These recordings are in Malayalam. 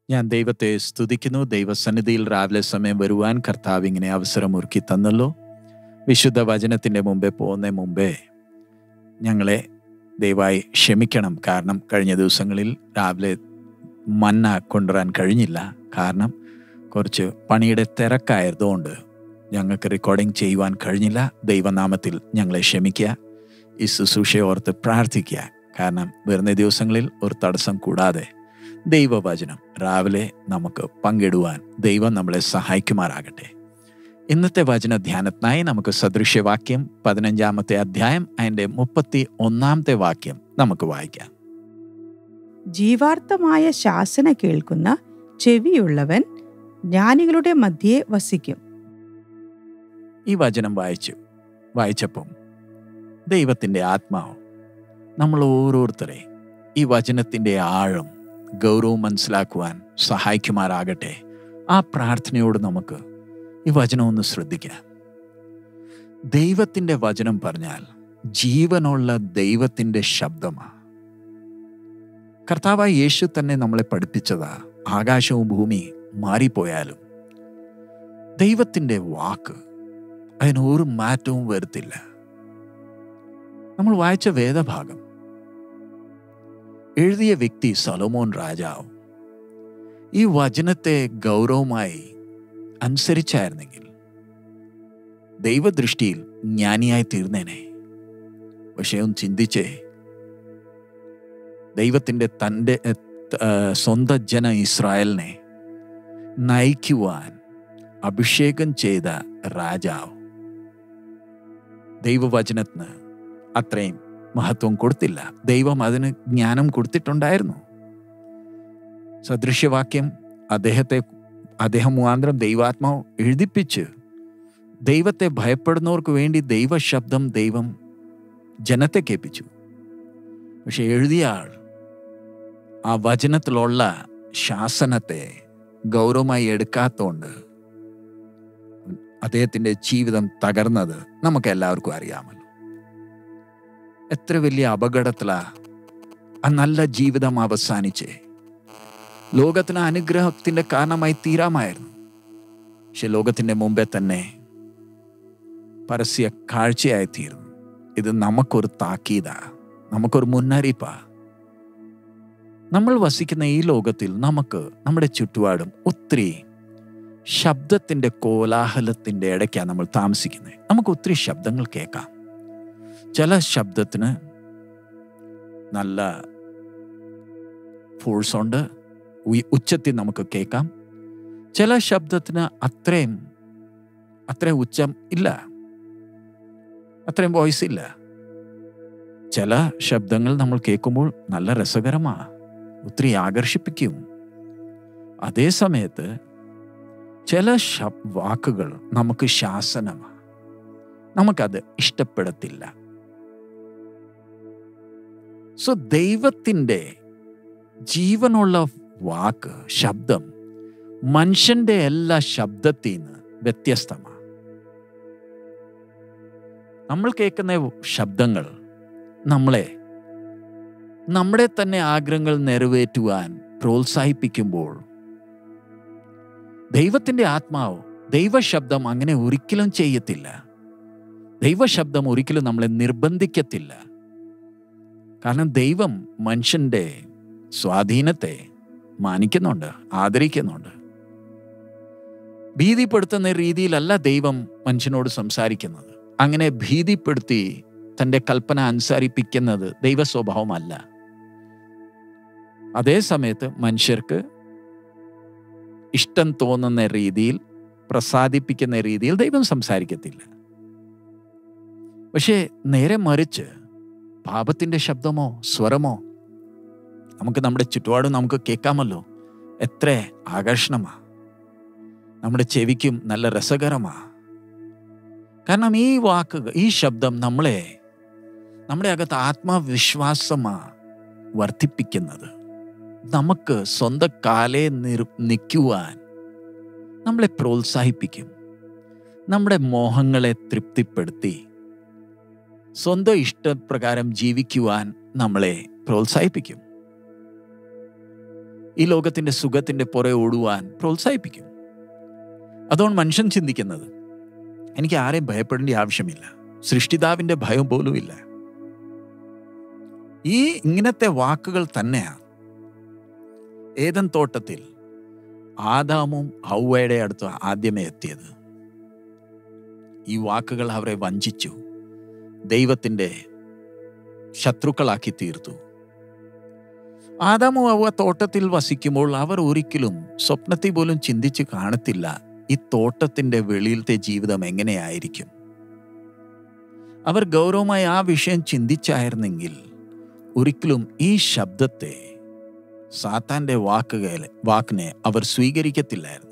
ഞാൻ ദൈവത്തെ സ്തുതിക്കുന്നു ദൈവസന്നിധിയിൽ രാവിലെ സമയം വരുവാൻ കർത്താവ് ഇങ്ങനെ അവസരമൊരുക്കി തന്നല്ലോ വിശുദ്ധ വചനത്തിൻ്റെ മുമ്പേ പോകുന്ന മുമ്പേ ഞങ്ങളെ ദയവായി ക്ഷമിക്കണം കാരണം കഴിഞ്ഞ ദിവസങ്ങളിൽ രാവിലെ മന്ന കൊണ്ടുവരാൻ കഴിഞ്ഞില്ല കാരണം കുറച്ച് പണിയുടെ തിരക്കായതുകൊണ്ട് ഞങ്ങൾക്ക് റെക്കോർഡിംഗ് ചെയ്യുവാൻ കഴിഞ്ഞില്ല ദൈവനാമത്തിൽ ഞങ്ങളെ ക്ഷമിക്കുക ഈ ശുശ്രൂഷയെ ഓർത്ത് പ്രാർത്ഥിക്കുക കാരണം വരുന്ന ദിവസങ്ങളിൽ ഒരു തടസ്സം കൂടാതെ ദൈവവചനം രാവിലെ നമുക്ക് പങ്കിടുവാൻ ദൈവം നമ്മളെ സഹായിക്കുമാറാകട്ടെ ഇന്നത്തെ വചന ധ്യാനത്തിനായി നമുക്ക് സദൃശ്യവാക്യം പതിനഞ്ചാമത്തെ അധ്യായം അതിൻ്റെ മുപ്പത്തി ഒന്നാമത്തെ വാക്യം നമുക്ക് വായിക്കാം ജീവാർത്ഥമായ ശാസന കേൾക്കുന്ന ചെവിയുള്ളവൻ ജ്ഞാനികളുടെ മധ്യേ വസിക്കും ഈ വചനം വായിച്ചു വായിച്ചപ്പം ദൈവത്തിൻ്റെ ആത്മാവ് നമ്മൾ ഓരോരുത്തരെ ഈ വചനത്തിൻ്റെ ആഴം ഗൗരവം മനസ്സിലാക്കുവാൻ സഹായിക്കുമാറാകട്ടെ ആ പ്രാർത്ഥനയോട് നമുക്ക് ഈ വചനം ഒന്ന് ശ്രദ്ധിക്കാം ദൈവത്തിൻ്റെ വചനം പറഞ്ഞാൽ ജീവനുള്ള ദൈവത്തിൻ്റെ ശബ്ദമാണ് കർത്താവായ യേശു തന്നെ നമ്മളെ പഠിപ്പിച്ചതാ ആകാശവും ഭൂമി മാറിപ്പോയാലും ദൈവത്തിൻ്റെ വാക്ക് അതിന് ഒരു മാറ്റവും വരുത്തില്ല നമ്മൾ വായിച്ച വേദഭാഗം എഴുതിയ വ്യക്തി സലോമോൻ രാജാവ് ഈ വചനത്തെ ഗൗരവമായി അനുസരിച്ചായിരുന്നെങ്കിൽ ദൈവദൃഷ്ടിയിൽ ജ്ഞാനിയായി തീർന്നേനെ പക്ഷേ ഒന്ന് ചിന്തിച്ചേ ദൈവത്തിൻ്റെ തൻ്റെ സ്വന്തം ജന ഇസ്രായേലിനെ നയിക്കുവാൻ അഭിഷേകം ചെയ്ത രാജാവ് ദൈവവചനത്തിന് അത്രയും മഹത്വം കൊടുത്തില്ല ദൈവം അതിന് ജ്ഞാനം കൊടുത്തിട്ടുണ്ടായിരുന്നു സദൃശ്യവാക്യം അദ്ദേഹത്തെ അദ്ദേഹം മുഖാന്തരം ദൈവാത്മാവ് എഴുതിപ്പിച്ച് ദൈവത്തെ ഭയപ്പെടുന്നവർക്ക് വേണ്ടി ദൈവശബ്ദം ദൈവം ജനത്തെ കേൾപ്പിച്ചു പക്ഷെ എഴുതിയ ആൾ ആ വചനത്തിലുള്ള ശാസനത്തെ ഗൗരവമായി എടുക്കാത്തതുകൊണ്ട് അദ്ദേഹത്തിൻ്റെ ജീവിതം തകർന്നത് നമുക്ക് എല്ലാവർക്കും അറിയാമല്ലോ എത്ര വലിയ അപകടത്തിലാ ആ നല്ല ജീവിതം അവസാനിച്ചേ ലോകത്തിന് അനുഗ്രഹത്തിൻ്റെ കാരണമായി തീരാമായിരുന്നു പക്ഷെ ലോകത്തിൻ്റെ മുമ്പേ തന്നെ പരസ്യ കാഴ്ചയായി തീർന്നു ഇത് നമുക്കൊരു താക്കീതാ നമുക്കൊരു മുന്നറിയിപ്പാ നമ്മൾ വസിക്കുന്ന ഈ ലോകത്തിൽ നമുക്ക് നമ്മുടെ ചുറ്റുപാടും ഒത്തിരി ശബ്ദത്തിൻ്റെ കോലാഹലത്തിൻ്റെ ഇടയ്ക്കാണ് നമ്മൾ താമസിക്കുന്നത് നമുക്ക് ഒത്തിരി ശബ്ദങ്ങൾ കേൾക്കാം ചില ശബ്ദത്തിന് നല്ല ഫോഴ്സ് ഉണ്ട് ഉച്ചത്തിൽ നമുക്ക് കേൾക്കാം ചില ശബ്ദത്തിന് അത്രയും അത്രയും ഉച്ചം ഇല്ല അത്രയും വോയിസ് ഇല്ല ചില ശബ്ദങ്ങൾ നമ്മൾ കേൾക്കുമ്പോൾ നല്ല രസകരമാണ് ഒത്തിരി ആകർഷിപ്പിക്കും അതേ സമയത്ത് ചില ശബ് വാക്കുകൾ നമുക്ക് ശാസനമാണ് നമുക്കത് ഇഷ്ടപ്പെടത്തില്ല സോ ദൈവത്തിൻ്റെ ജീവനുള്ള വാക്ക് ശബ്ദം മനുഷ്യന്റെ എല്ലാ ശബ്ദത്തിൽ നിന്ന് വ്യത്യസ്തമാണ് നമ്മൾ കേൾക്കുന്ന ശബ്ദങ്ങൾ നമ്മളെ നമ്മുടെ തന്നെ ആഗ്രഹങ്ങൾ നിറവേറ്റുവാൻ പ്രോത്സാഹിപ്പിക്കുമ്പോൾ ദൈവത്തിൻ്റെ ആത്മാവ് ദൈവശബ്ദം അങ്ങനെ ഒരിക്കലും ചെയ്യത്തില്ല ദൈവശബ്ദം ഒരിക്കലും നമ്മളെ നിർബന്ധിക്കത്തില്ല കാരണം ദൈവം മനുഷ്യൻ്റെ സ്വാധീനത്തെ മാനിക്കുന്നുണ്ട് ആദരിക്കുന്നുണ്ട് ഭീതിപ്പെടുത്തുന്ന രീതിയിലല്ല ദൈവം മനുഷ്യനോട് സംസാരിക്കുന്നത് അങ്ങനെ ഭീതിപ്പെടുത്തി തൻ്റെ കൽപ്പന അനുസരിപ്പിക്കുന്നത് ദൈവ സ്വഭാവമല്ല അതേ സമയത്ത് മനുഷ്യർക്ക് ഇഷ്ടം തോന്നുന്ന രീതിയിൽ പ്രസാദിപ്പിക്കുന്ന രീതിയിൽ ദൈവം സംസാരിക്കത്തില്ല പക്ഷേ നേരെ മറിച്ച് പാപത്തിൻ്റെ ശബ്ദമോ സ്വരമോ നമുക്ക് നമ്മുടെ ചുറ്റുപാടും നമുക്ക് കേൾക്കാമല്ലോ എത്ര ആകർഷണമാ നമ്മുടെ ചെവിക്കും നല്ല രസകരമാ കാരണം ഈ വാക്കുകൾ ഈ ശബ്ദം നമ്മളെ നമ്മുടെ അകത്ത് ആത്മവിശ്വാസമാ വർദ്ധിപ്പിക്കുന്നത് നമുക്ക് സ്വന്തം കാലെ നിർ നിൽക്കുവാൻ നമ്മളെ പ്രോത്സാഹിപ്പിക്കും നമ്മുടെ മോഹങ്ങളെ തൃപ്തിപ്പെടുത്തി സ്വന്തം ഇഷ്ടപ്രകാരം ജീവിക്കുവാൻ നമ്മളെ പ്രോത്സാഹിപ്പിക്കും ഈ ലോകത്തിൻ്റെ സുഖത്തിൻ്റെ പുറകെ ഓടുവാൻ പ്രോത്സാഹിപ്പിക്കും അതുകൊണ്ട് മനുഷ്യൻ ചിന്തിക്കുന്നത് എനിക്ക് ആരെയും ഭയപ്പെടേണ്ട ആവശ്യമില്ല സൃഷ്ടിതാവിൻ്റെ ഭയം പോലുമില്ല ഈ ഇങ്ങനത്തെ വാക്കുകൾ തന്നെയാണ് ഏതൻ തോട്ടത്തിൽ ആദാമും ഹൗവയുടെ അടുത്ത് ആദ്യമേ എത്തിയത് ഈ വാക്കുകൾ അവരെ വഞ്ചിച്ചു ദൈവത്തിൻ്റെ ശത്രുക്കളാക്കി തീർത്തു ആദാമും ഹൗവ തോട്ടത്തിൽ വസിക്കുമ്പോൾ അവർ ഒരിക്കലും സ്വപ്നത്തിൽ പോലും ചിന്തിച്ച് കാണത്തില്ല ഈ തോട്ടത്തിൻ്റെ വെളിയിലത്തെ ജീവിതം എങ്ങനെയായിരിക്കും അവർ ഗൗരവമായി ആ വിഷയം ചിന്തിച്ചായിരുന്നെങ്കിൽ ഒരിക്കലും ഈ ശബ്ദത്തെ സാത്താന്റെ വാക്കുകളെ വാക്കിനെ അവർ സ്വീകരിക്കത്തില്ലായിരുന്നു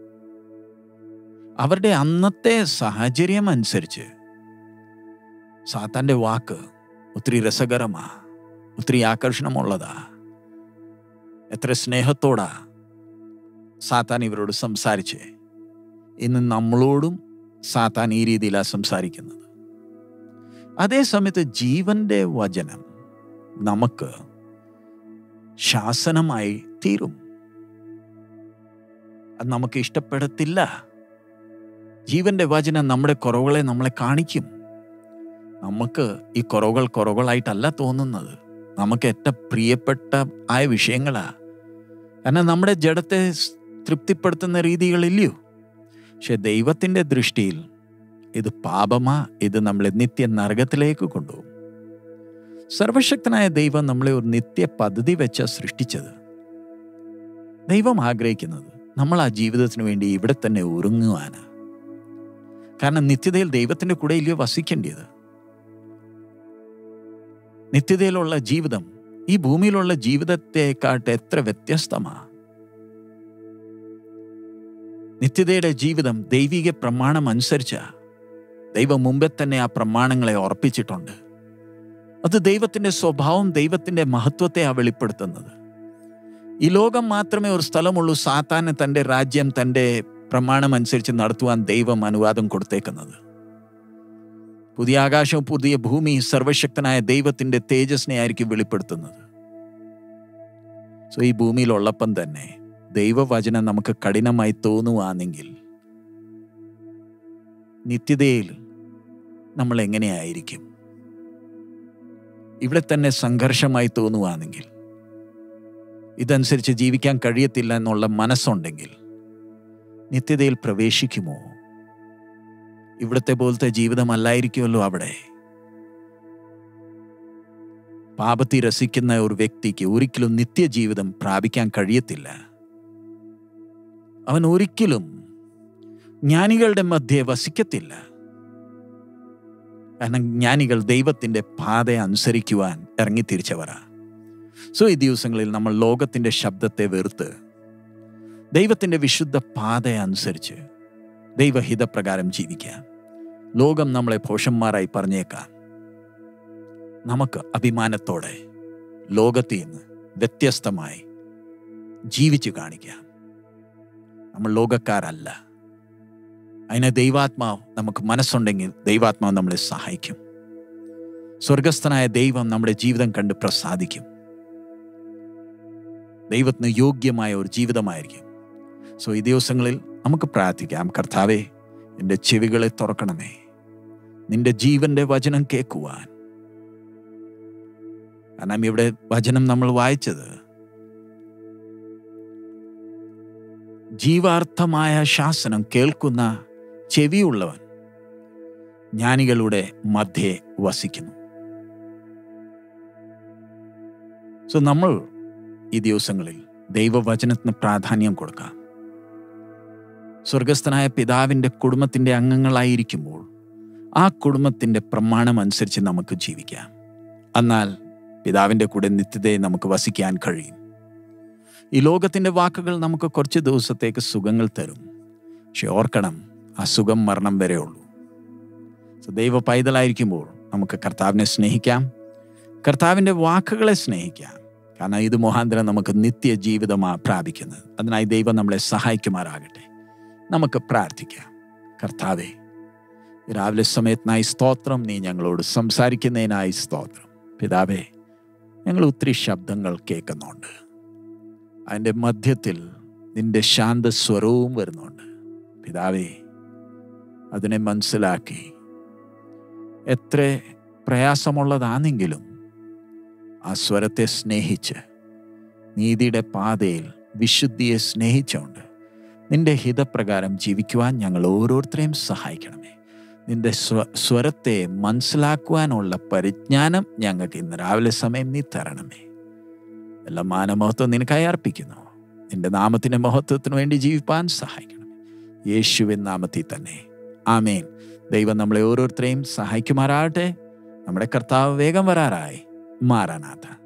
അവരുടെ അന്നത്തെ സാഹചര്യം അനുസരിച്ച് സാത്താന്റെ വാക്ക് ഒത്തിരി രസകരമാ ഒത്തിരി ആകർഷണമുള്ളതാ എത്ര സ്നേഹത്തോടാ സാത്താൻ ഇവരോട് സംസാരിച്ച് ഇന്ന് നമ്മളോടും സാത്താൻ ഈ രീതിയിലാണ് സംസാരിക്കുന്നത് അതേസമയത്ത് ജീവന്റെ വചനം നമുക്ക് ശാസനമായി തീരും അത് നമുക്ക് ഇഷ്ടപ്പെടത്തില്ല ജീവന്റെ വചനം നമ്മുടെ കുറവുകളെ നമ്മളെ കാണിക്കും നമുക്ക് ഈ കുറവുകൾ കുറവുകളായിട്ടല്ല തോന്നുന്നത് നമുക്ക് ഏറ്റവും പ്രിയപ്പെട്ട ആയ വിഷയങ്ങളാ കാരണം നമ്മുടെ ജഡത്തെ തൃപ്തിപ്പെടുത്തുന്ന രീതികളില്ലയോ പക്ഷെ ദൈവത്തിൻ്റെ ദൃഷ്ടിയിൽ ഇത് പാപമാ ഇത് നമ്മളെ നിത്യ നരകത്തിലേക്ക് കൊണ്ടുപോകും സർവശക്തനായ ദൈവം നമ്മളെ ഒരു നിത്യ പദ്ധതി വെച്ച സൃഷ്ടിച്ചത് ദൈവം ആഗ്രഹിക്കുന്നത് നമ്മൾ ആ ജീവിതത്തിന് വേണ്ടി ഇവിടെ തന്നെ ഒരുങ്ങുവാന് കാരണം നിത്യതയിൽ ദൈവത്തിന്റെ കൂടെ ഇല്ലയോ വസിക്കേണ്ടത് നിത്യതയിലുള്ള ജീവിതം ഈ ഭൂമിയിലുള്ള ജീവിതത്തെക്കാട്ട് എത്ര വ്യത്യസ്തമാ നിത്യതയുടെ ജീവിതം ദൈവിക പ്രമാണം അനുസരിച്ച ദൈവം മുമ്പേ തന്നെ ആ പ്രമാണങ്ങളെ ഉറപ്പിച്ചിട്ടുണ്ട് അത് ദൈവത്തിന്റെ സ്വഭാവം ദൈവത്തിന്റെ മഹത്വത്തെ ആ വെളിപ്പെടുത്തുന്നത് ഈ ലോകം മാത്രമേ ഒരു സ്ഥലമുള്ളൂ സാത്താന് തൻ്റെ രാജ്യം തൻ്റെ പ്രമാണം അനുസരിച്ച് നടത്തുവാൻ ദൈവം അനുവാദം കൊടുത്തേക്കുന്നത് പുതിയ ആകാശവും പുതിയ ഭൂമി സർവശക്തനായ ദൈവത്തിന്റെ തേജസ്സിനെ ആയിരിക്കും വെളിപ്പെടുത്തുന്നത് സോ ഈ ഭൂമിയിലുള്ളപ്പം തന്നെ ദൈവവചനം നമുക്ക് കഠിനമായി തോന്നുവാണെങ്കിൽ നിത്യതയിൽ നമ്മൾ എങ്ങനെയായിരിക്കും ഇവിടെ തന്നെ സംഘർഷമായി തോന്നുവാണെങ്കിൽ ഇതനുസരിച്ച് ജീവിക്കാൻ കഴിയത്തില്ല എന്നുള്ള മനസ്സുണ്ടെങ്കിൽ നിത്യതയിൽ പ്രവേശിക്കുമോ ഇവിടുത്തെ പോലത്തെ ജീവിതമല്ലായിരിക്കുമല്ലോ അവിടെ പാപത്തി രസിക്കുന്ന ഒരു വ്യക്തിക്ക് ഒരിക്കലും നിത്യജീവിതം പ്രാപിക്കാൻ കഴിയത്തില്ല അവൻ ഒരിക്കലും ജ്ഞാനികളുടെ മധ്യേ വസിക്കത്തില്ല കാരണം ജ്ഞാനികൾ ദൈവത്തിന്റെ പാത അനുസരിക്കുവാൻ ഇറങ്ങിത്തിരിച്ചവരാ സോ ഈ ദിവസങ്ങളിൽ നമ്മൾ ലോകത്തിന്റെ ശബ്ദത്തെ വെറുത്ത് ദൈവത്തിന്റെ വിശുദ്ധ പാത അനുസരിച്ച് ദൈവഹിതപ്രകാരം ജീവിക്കാം ലോകം നമ്മളെ ഭോഷന്മാരായി പറഞ്ഞേക്കാം നമുക്ക് അഭിമാനത്തോടെ ലോകത്തിൽ നിന്ന് വ്യത്യസ്തമായി ജീവിച്ചു കാണിക്കാം നമ്മൾ ലോകക്കാരല്ല അതിന് ദൈവാത്മാവ് നമുക്ക് മനസ്സുണ്ടെങ്കിൽ ദൈവാത്മാവ് നമ്മളെ സഹായിക്കും സ്വർഗസ്ഥനായ ദൈവം നമ്മുടെ ജീവിതം കണ്ട് പ്രസാദിക്കും ദൈവത്തിന് യോഗ്യമായ ഒരു ജീവിതമായിരിക്കും സോ ഈ ദിവസങ്ങളിൽ നമുക്ക് പ്രാർത്ഥിക്കാം കർത്താവെ എൻ്റെ ചെവികളെ തുറക്കണമേ നിന്റെ ജീവന്റെ വചനം കേൾക്കുവാൻ കാരണം ഇവിടെ വചനം നമ്മൾ വായിച്ചത് ജീവാർത്ഥമായ ശാസനം കേൾക്കുന്ന ചെവിയുള്ളവൻ ജ്ഞാനികളുടെ മധ്യേ വസിക്കുന്നു സോ നമ്മൾ ഈ ദിവസങ്ങളിൽ ദൈവവചനത്തിന് പ്രാധാന്യം കൊടുക്കാം സ്വർഗസ്ഥനായ പിതാവിൻ്റെ കുടുംബത്തിൻ്റെ അംഗങ്ങളായിരിക്കുമ്പോൾ ആ കുടുംബത്തിൻ്റെ പ്രമാണം അനുസരിച്ച് നമുക്ക് ജീവിക്കാം എന്നാൽ പിതാവിൻ്റെ കൂടെ നിത്യതയെ നമുക്ക് വസിക്കാൻ കഴിയും ഈ ലോകത്തിൻ്റെ വാക്കുകൾ നമുക്ക് കുറച്ച് ദിവസത്തേക്ക് സുഖങ്ങൾ തരും പക്ഷെ ഓർക്കണം ആ സുഖം മരണം വരെ ഉള്ളൂ സോ ദൈവ പൈതലായിരിക്കുമ്പോൾ നമുക്ക് കർത്താവിനെ സ്നേഹിക്കാം കർത്താവിൻ്റെ വാക്കുകളെ സ്നേഹിക്കാം കാരണം ഇത് മുഖാന്തരം നമുക്ക് നിത്യ ജീവിതമാ പ്രാപിക്കുന്നത് അതിനായി ദൈവം നമ്മളെ സഹായിക്കുമാറാകട്ടെ നമുക്ക് പ്രാർത്ഥിക്കാം കർത്താവെ രാവിലെ സമയത്തിനായി സ്തോത്രം നീ ഞങ്ങളോട് സംസാരിക്കുന്നതിനായി സ്തോത്രം പിതാവേ ഞങ്ങൾ ഒത്തിരി ശബ്ദങ്ങൾ കേൾക്കുന്നുണ്ട് അതിൻ്റെ മധ്യത്തിൽ നിന്റെ ശാന്തസ്വരവും വരുന്നുണ്ട് പിതാവേ അതിനെ മനസ്സിലാക്കി എത്ര പ്രയാസമുള്ളതാണെങ്കിലും ആ സ്വരത്തെ സ്നേഹിച്ച് നീതിയുടെ പാതയിൽ വിശുദ്ധിയെ സ്നേഹിച്ചുകൊണ്ട് നിന്റെ ഹിതപ്രകാരം ജീവിക്കുവാൻ ഞങ്ങൾ ഓരോരുത്തരെയും സഹായിക്കണമേ നിന്റെ സ്വ സ്വരത്തെ മനസ്സിലാക്കുവാനുള്ള പരിജ്ഞാനം ഞങ്ങൾക്ക് ഇന്ന് രാവിലെ സമയം നീ തരണമേ എല്ലാ മാനമഹത്വം നിനക്കായി അർപ്പിക്കുന്നു നിന്റെ നാമത്തിൻ്റെ മഹത്വത്തിന് വേണ്ടി ജീവിപ്പാൻ സഹായിക്കണമേ യേശുവിൻ നാമത്തിൽ തന്നെ ആമേൻ ദൈവം നമ്മളെ ഓരോരുത്തരെയും സഹായിക്കുമാറാകട്ടെ നമ്മുടെ കർത്താവ് വേഗം വരാറായി മാറാനാഥ